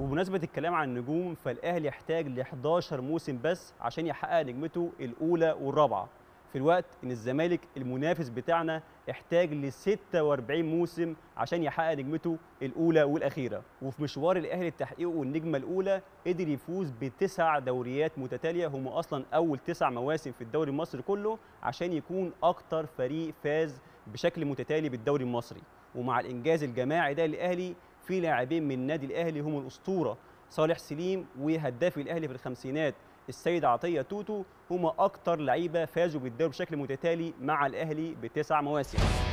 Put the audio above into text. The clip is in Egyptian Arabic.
وبمناسبة الكلام عن النجوم فالأهلي يحتاج ل 11 موسم بس عشان يحقق نجمته الأولى والرابعة في الوقت إن الزمالك المنافس بتاعنا احتاج ل 46 موسم عشان يحقق نجمته الأولى والأخيرة وفي مشوار الأهلي لتحقيقه النجمة الأولى قدر يفوز بتسع دوريات متتالية هم أصلا أول تسع مواسم في الدوري المصري كله عشان يكون أكتر فريق فاز بشكل متتالي بالدوري المصري ومع الإنجاز الجماعي ده للأهلي في لاعبين من النادي الاهلي هم الاسطوره صالح سليم وهداف الاهلي في الخمسينات السيد عطيه توتو هم اكتر لعيبه فازوا بالدوري بشكل متتالي مع الاهلي بتسع مواسم